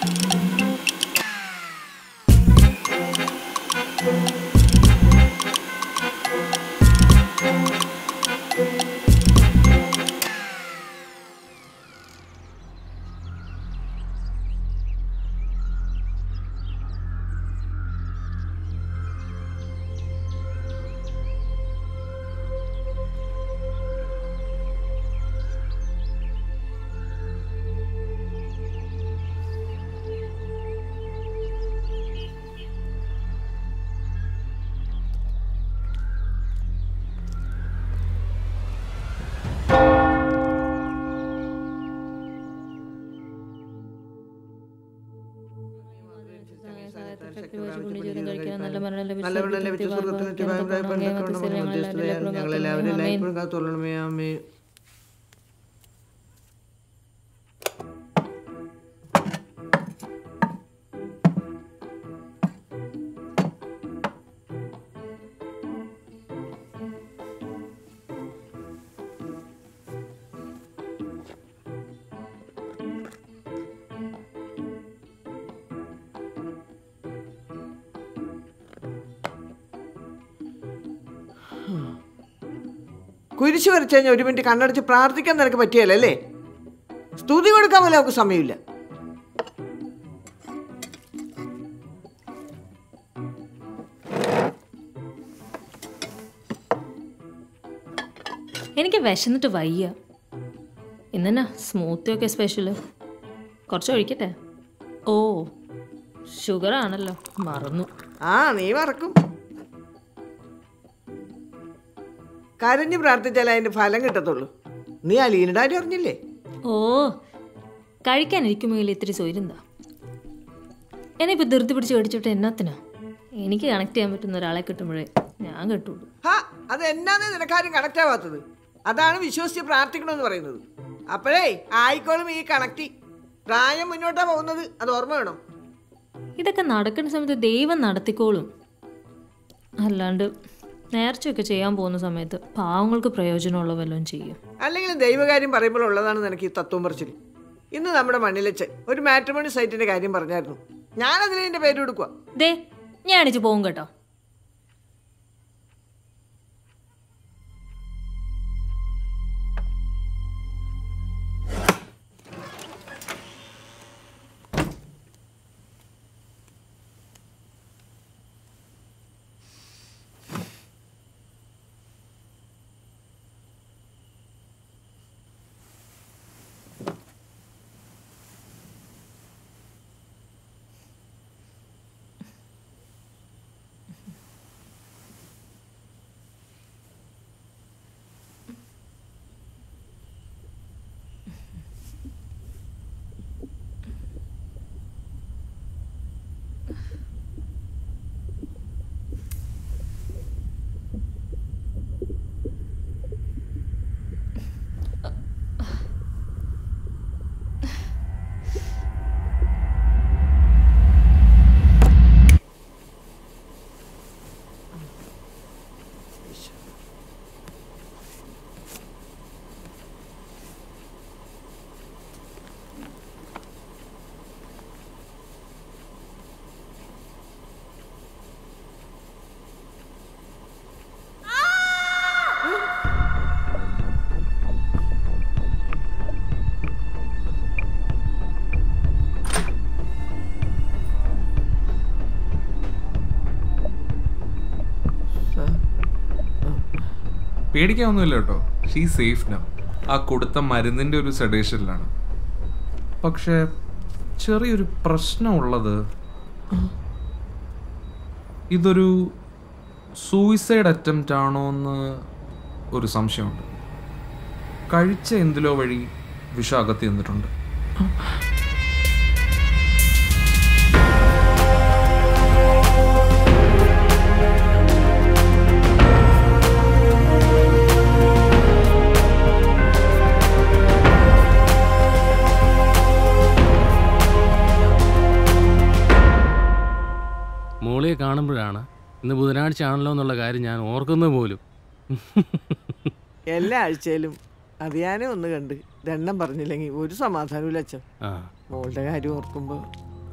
നല്ല മരണം ലഭിച്ച സ്വർഗ്ഗത്തിൽ ഞങ്ങളെല്ലാവരും എല്ലായ്പ്പോഴും കാത്തോളണമേ ആമേ കുരിശ് വരച്ചു കഴിഞ്ഞാൽ ഒരു മിനിറ്റ് കണ്ണടച്ച് പ്രാർത്ഥിക്കാൻ നിനക്ക് പറ്റിയല്ലേ സ്തുതി കൊടുക്കാൻ പോലും അവർക്ക് സമയമില്ല എനിക്ക് വിശന്നിട്ട് വയ്യ ഇന്നെന്നാ സ്മൂത്തി ഒക്കെ സ്പെഷ്യൽ കുറച്ച് ഒഴിക്കട്ടെ ഓ ഷുഗർ ആണല്ലോ മറന്നു ആ നീ മറക്കും കരഞ്ഞ് പ്രാർത്ഥിച്ചാലേ അതിന്റെ ഫലം കിട്ടത്തുള്ളൂ നീ അലീനയുടെ കാര്യം അറിഞ്ഞില്ലേ ഓ കഴിക്കാനിരിക്കുമെങ്കിൽ ഇത്തിരി സ്വൈരെന്താ എന്നെ ഇപ്പം ധൃതി പിടിച്ച് മേടിച്ചിട്ട് എന്നാത്തിനാ എനിക്ക് കണക്ട് ചെയ്യാൻ പറ്റുന്ന ഒരാളെ കിട്ടുമ്പോഴേ ഞാൻ കിട്ടുള്ളൂ ഹാ അത് എന്നാന്നേ നിനക്കാരും കണക്റ്റ് ആവാത്തത് അതാണ് വിശ്വസിച്ച് പ്രാർത്ഥിക്കണമെന്ന് പറയുന്നത് അപ്പോഴേ ആയിക്കോളും ഈ കണക്റ്റി പ്രായം മുന്നോട്ടാ പോകുന്നത് അത് ഓർമ്മ വേണം ഇതൊക്കെ നടക്കുന്ന സമയത്ത് ദൈവം നടത്തിക്കോളും അല്ലാണ്ട് നേർച്ചയൊക്കെ ചെയ്യാൻ പോകുന്ന സമയത്ത് പാവങ്ങൾക്ക് പ്രയോജനമുള്ള വല്ലതും ചെയ്യും അല്ലെങ്കിൽ ദൈവകാര്യം പറയുമ്പോൾ ഉള്ളതാണ് നിനക്ക് ഈ തത്വം പറച്ചിൽ ഇന്ന് നമ്മുടെ മണ്ണിലച്ച് ഒരു മാട്രിമോണി സൈറ്റിന്റെ കാര്യം പറഞ്ഞായിരുന്നു ഞാനതിന് ഇതിന്റെ പേര് കൊടുക്കുക ദേ ഞാൻ അടിച്ച് പോകും കേട്ടോ പേടിക്കാനൊന്നുമില്ല കേട്ടോ ഷീ സേഫ് നോ ആ കൊടുത്ത മരുന്നിൻ്റെ ഒരു സെഡേഷനിലാണ് പക്ഷേ ചെറിയൊരു പ്രശ്നമുള്ളത് ഇതൊരു സൂയിസൈഡ് അറ്റംപ്റ്റ് ആണോ എന്ന് ഒരു സംശയമുണ്ട് കഴിച്ച എന്തിലോ വഴി വിഷം അകത്തി നിന്നിട്ടുണ്ട് മോളിയെ കാണുമ്പോഴാണ് ഇന്ന് ബുധനാഴ്ച ആണല്ലോ എന്നുള്ള കാര്യം ഞാൻ ഓർക്കുന്നത് പോലും എല്ലാ ആഴ്ചയിലും അറിയാനേ ഒന്ന് കണ്ട് ദണ്ണം പറഞ്ഞില്ലെങ്കിൽ ഒരു സമാധാനമില്ല അച്ഛൻ ആ മോളുടെ കാര്യം ഓർക്കുമ്പോൾ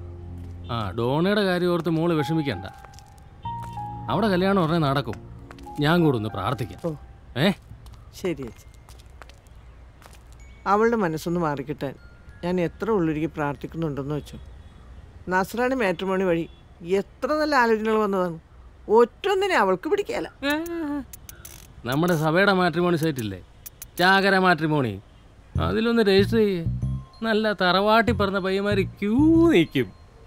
ആ ഡോണയുടെ കാര്യം ഓർത്ത് മോള് വിഷമിക്കണ്ട അവിടെ കല്യാണം ഉടനെ നടക്കും ഞാൻ കൂടെ ഒന്ന് പ്രാർത്ഥിക്കാം ഓ. ഏ ശരി അച്ഛൻ അവളുടെ മനസ്സൊന്ന് മാറിക്കിട്ടാൻ ഞാൻ എത്ര ഉള്ളൊരുക്കി പ്രാർത്ഥിക്കുന്നുണ്ടെന്ന് വെച്ചോ നസ്രാണി മാട്രിമോണി വഴി എത്ര നല്ല ആലോചനകൾ വന്നതാണ് ഒറ്റൊന്നിനെ അവൾക്ക് പിടിക്കാല നമ്മുടെ സഭയുടെ മാട്രിമോണി സൈറ്റില്ലേ ചാകര മാട്രിമോണി അതിലൊന്ന് രജിസ്റ്റർ ചെയ്യേ നല്ല തറവാട്ടി പറഞ്ഞ പയ്യന്മാർ ക്യൂ നിൽക്കും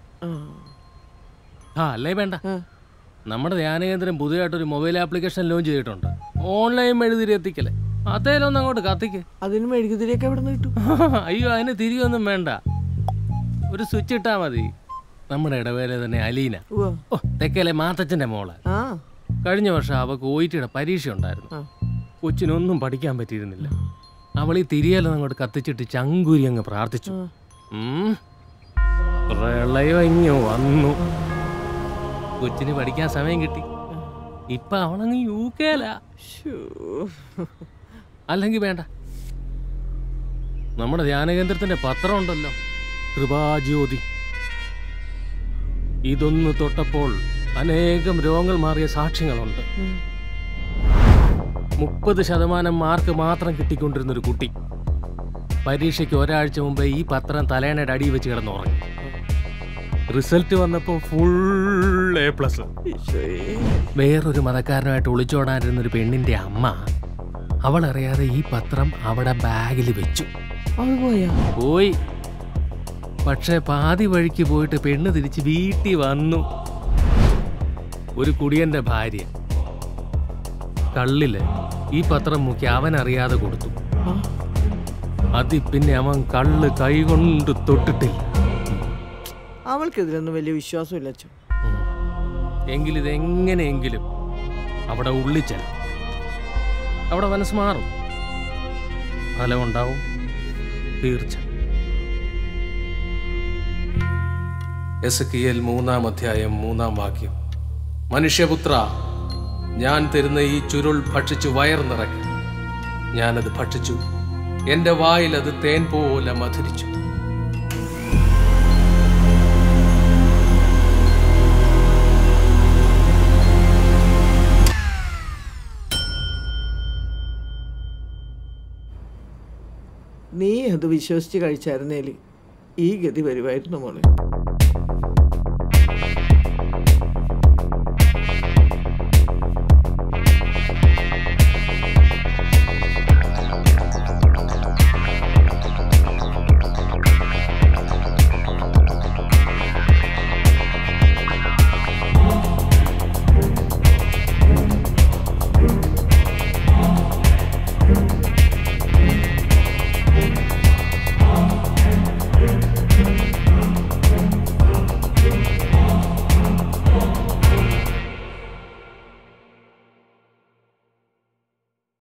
ആ അല്ലേ വേണ്ട നമ്മുടെ ധ്യാനകേന്ദ്രം പുതിയതായിട്ടൊരു മൊബൈൽ ആപ്ലിക്കേഷൻ ലോഞ്ച് ചെയ്തിട്ടുണ്ട് ഓൺലൈൻ മെഴുതിരി എത്തിക്കല്ലേ അതേലൊന്നും അങ്ങോട്ട് കത്തിക്ക് അതിന് മെഴുകുതിരിയൊക്കെ എവിടെ നിന്ന് കിട്ടും അയ്യോ അതിന് തിരിയൊന്നും വേണ്ട ഒരു സ്വിച്ച് ഇട്ടാ മതി നമ്മുടെ ഇടവേല തന്നെ അലീന ഉവ്വ. ഓ തെക്കേലെ മാത്തച്ഛൻ്റെ മോള് ആ കഴിഞ്ഞ വർഷം അവൾക്ക് ഒയിറ്റിയുടെ പരീക്ഷ ഉണ്ടായിരുന്നു ആ. കൊച്ചിനൊന്നും പഠിക്കാൻ പറ്റിയിരുന്നില്ല അവൾ ഈ തിരിയെല്ലാം അങ്ങോട്ട് കത്തിച്ചിട്ട് ചങ്കൂരി അങ്ങ് പ്രാർത്ഥിച്ചു ഉം. പ്രളയം ഇങ്ങ് വന്നു കൊച്ചിന് പഠിക്കാൻ സമയം കിട്ടി ഇപ്പൊ അവളങ്ങ് യു കെയിലാ ശ്ശോ. അല്ലെങ്കിൽ വേണ്ട നമ്മുടെ ധ്യാനകേന്ദ്രത്തിന്റെ പത്രം ഉണ്ടല്ലോ കൃപാജ്യോതി ഇതൊന്ന് തൊട്ടപ്പോൾ അനേകം രോഗങ്ങൾ മാറിയ സാക്ഷ്യങ്ങളുണ്ട് മുപ്പത് ശതമാനം മാർക്ക് മാത്രം കിട്ടിക്കൊണ്ടിരുന്ന ഒരു കുട്ടി പരീക്ഷയ്ക്ക് ഒരാഴ്ച മുമ്പേ ഈ പത്രം തലേണയുടെ അടിയിൽ വെച്ച് കിടന്നുറങ്ങി റിസൾട്ട് വന്നപ്പോൾ ഫുൾ എ പ്ലസ് ഈശോയേ. വേറൊരു മതക്കാരനുമായിട്ട് ഒളിച്ചോടാനിരുന്ന ഒരു പെണ്ണിന്റെ അമ്മ അവൾ അറിയാതെ ഈ പത്രം അവിടെ ബാഗിൽ വെച്ചു അവൾ പോയാ പോയി പക്ഷെ പാതി വഴിക്ക് പോയിട്ട് പെണ്ണ് തിരിച്ച് വീട്ടിൽ വന്നു ഒരു കുടിയന്റെ ഭാര്യ കള്ളില് ഈ പത്രം മുക്കി അവൻ അറിയാതെ കൊടുത്തു ആ. അതി പിന്നെ അവൻ കള്ള് കൈകൊണ്ട് തൊട്ടിട്ടില്ല അവൾക്കിതിലൊന്നും വലിയ വിശ്വാസമില്ല അച്ഛൻ എങ്കിലും ഇതെങ്ങനെയെങ്കിലും അവിടെ ഉള്ളിച്ചൽ അവിടെ മനസ്സ് മാറും ഫലമുണ്ടാവും തീർച്ച എസ് മൂന്നാം അധ്യായം മൂന്നാം വാക്യം മനുഷ്യപുത്ര ഞാൻ തരുന്ന ഈ ചുരുൾ ഭക്ഷിച്ചു വയർ നിറയ്ക്കും ഞാനത് ഭക്ഷിച്ചു എന്റെ വായിൽ അത് തേൻ പോലെ മധുരിച്ചു നീ അത് വിശ്വസിച്ച് കഴിച്ചായിരുന്നേല് ഈ ഗതി വരുമായിരുന്നു മോളെ